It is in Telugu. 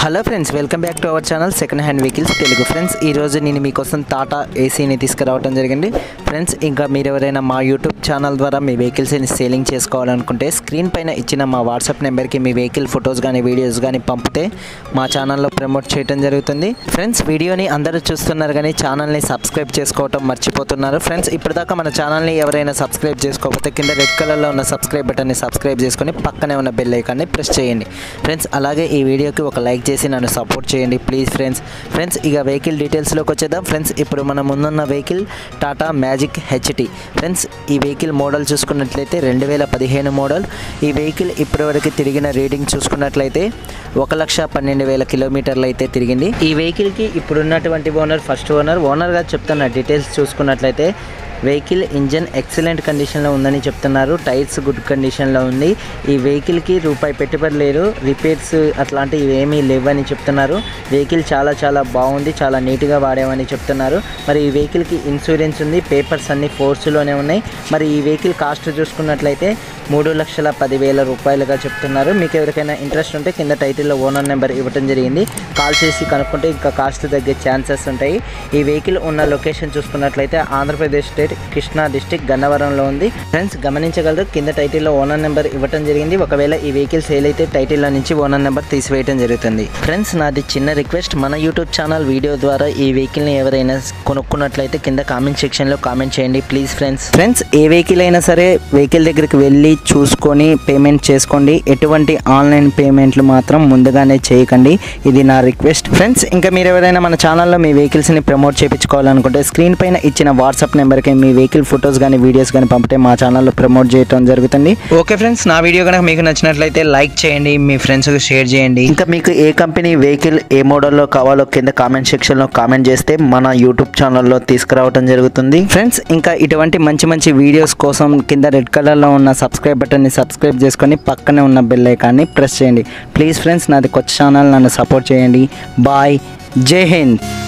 hello friends welcome back to our channel second hand vehicles Telugu friends ఈరోజు నేను మీకోసం టాటా ఏసీని తీసుకురావడం జరిగింది ఫ్రెండ్స్ ఇంకా మీరు ఎవరైనా మా యూట్యూబ్ ఛానల్ ద్వారా మీ వెహికల్స్ని సేలింగ్ చేసుకోవాలనుకుంటే స్క్రీన్ పైన ఇచ్చిన మా వాట్సాప్ నెంబర్కి మీ వెహికల్ ఫొటోస్ కానీ వీడియోస్ కానీ పంపితే మా ఛానల్లో ప్రమోట్ చేయడం జరుగుతుంది ఫ్రెండ్స్ వీడియోని అందరూ చూస్తున్నారు కానీ ఛానల్ని సబ్స్క్రైబ్ చేసుకోవటం మర్చిపోతున్నారు ఫ్రెండ్స్ ఇప్పటిదాకా మన ఛానల్ని ఎవరైనా సబ్స్క్రైబ్ చేసుకోకపోతే కింద రెడ్ కలర్లో ఉన్న సబ్స్క్రైబ్ బటన్ని సబ్స్క్రైబ్ చేసుకొని పక్కనే ఉన్న బెల్ ఐకాన్ని ప్రెస్ చేయండి ఫ్రెండ్స్ అలాగే ఈ వీడియోకి ఒక లైక్ చేసి నన్ను సపోర్ట్ చేయండి ప్లీజ్ ఫ్రెండ్స్ ఫ్రెండ్స్ ఇక వెహికల్ డీటెయిల్స్లోకి వచ్చేద్దాం ఫ్రెండ్స్ ఇప్పుడు మన ముందున్న vehicle Tata magic HT friends ఈ వెహికల్ మోడల్ చూసుకున్నట్లయితే రెండు వేల పదిహేను మోడల్ ఈ వెహికల్ ఇప్పటివరకు తిరిగిన రీడింగ్ చూసుకున్నట్లయితే ఒక లక్ష పన్నెండు వేల కిలోమీటర్లు అయితే తిరిగింది ఈ వెహికల్కి ఇప్పుడున్నటువంటి ఓనర్ ఫస్ట్ ఓనర్ ఓనర్గా చెప్తున్న డీటెయిల్స్ చూసుకున్నట్లయితే వెహికల్ ఇంజన్ ఎక్సలెంట్ కండిషన్లో ఉందని చెప్తున్నారు టైర్స్ గుడ్ కండిషన్లో ఉంది ఈ వెహికల్కి రూపాయి పెట్టుబడి లేదు రిపేర్స్ అట్లాంటివి ఏమీ లేవని చెప్తున్నారు వెహికల్ చాలా చాలా బాగుంది చాలా నీట్గా వాడామని చెప్తున్నారు మరి ఈ వెహికల్కి ఇన్సూరెన్స్ ఉంది పేపర్స్ అన్ని ఫోర్స్లోనే ఉన్నాయి మరి ఈ వెహికల్ కాస్ట్ చూసుకున్నట్లయితే మూడు లక్షల పదివేల రూపాయలుగా చెప్తున్నారు మీకు ఎవరికైనా ఇంట్రెస్ట్ ఉంటే కింద టైటిల్లో ఓనర్ నెంబర్ ఇవ్వడం జరిగింది కాల్ చేసి కనుక్కుంటే ఇంకా కాస్ట్ తగ్గే ఛాన్సెస్ ఉంటాయి ఈ వెహికల్ ఉన్న లొకేషన్ చూసుకున్నట్లయితే ఆంధ్రప్రదేశ్ స్టేట్ కృష్ణా డిస్టిక్ గన్నవరంలో ఉంది ఫ్రెండ్స్ గమనించగలరు కింద టైటిల్లో ఓనర్ నెంబర్ ఇవ్వడం జరిగింది ఒకవేళ ఈ వెహికల్ సేల్ అయితే టైటిల్లో నుంచి ఓనర్ నెంబర్ తీసివేయడం జరుగుతుంది ఫ్రెండ్స్ నాది చిన్న రిక్వెస్ట్ మన యూట్యూబ్ ఛానల్ వీడియో ద్వారా ఈ వెహికల్ని ఎవరైనా కొనుక్కున్నట్లయితే కింద కామెంట్ సెక్షన్లో కామెంట్ చేయండి ప్లీజ్ ఫ్రెండ్స్ ఫ్రెండ్స్ ఏ వెహికల్ అయినా సరే వెహికల్ దగ్గరికి వెళ్ళి చూసుకొని పేమెంట్ చేసుకోండి ఎటువంటి ఆన్లైన్ పేమెంట్లు మాత్రం ముందుగానే చేయకండి ఇది నా రిక్వెస్ట్ ఫ్రెండ్స్ ఇంకా మీరు ఎవరైనా మన ఛానల్లో మీ వెహికల్స్ని ప్రమోట్ చేయించుకోవాలనుకుంటే స్క్రీన్ పైన ఇచ్చిన వాట్సాప్ నెంబర్కి మీ వెహికల్ ఫొటోస్ కానీ వీడియోస్ కానీ పంపితే మా ఛానల్లో ప్రమోట్ చేయడం జరుగుతుంది ఓకే ఫ్రెండ్స్ నా వీడియో కనుక మీకు నచ్చినట్లయితే లైక్ చేయండి మీ ఫ్రెండ్స్కి షేర్ చేయండి ఇంకా మీకు ఏ కంపెనీ వెహికల్ ఏ మోడల్లో కావాలో కింద కామెంట్ సెక్షన్లో కామెంట్ చేస్తే మన యూట్యూబ్ ఛానల్లో తీసుకురావడం జరుగుతుంది ఫ్రెండ్స్ ఇంకా ఇటువంటి మంచి మంచి వీడియోస్ కోసం కింద రెడ్ కలర్లో ఉన్న సబ్స్క్రైబ్ బటన్ని సబ్స్క్రైబ్ చేసుకొని పక్కనే ఉన్న బెల్ ఐకాన్ని ప్రెస్ చేయండి ప్లీజ్ ఫ్రెండ్స్ నాది కొత్త ఛానల్ నన్ను సపోర్ట్ చేయండి బాయ్ జై హింద్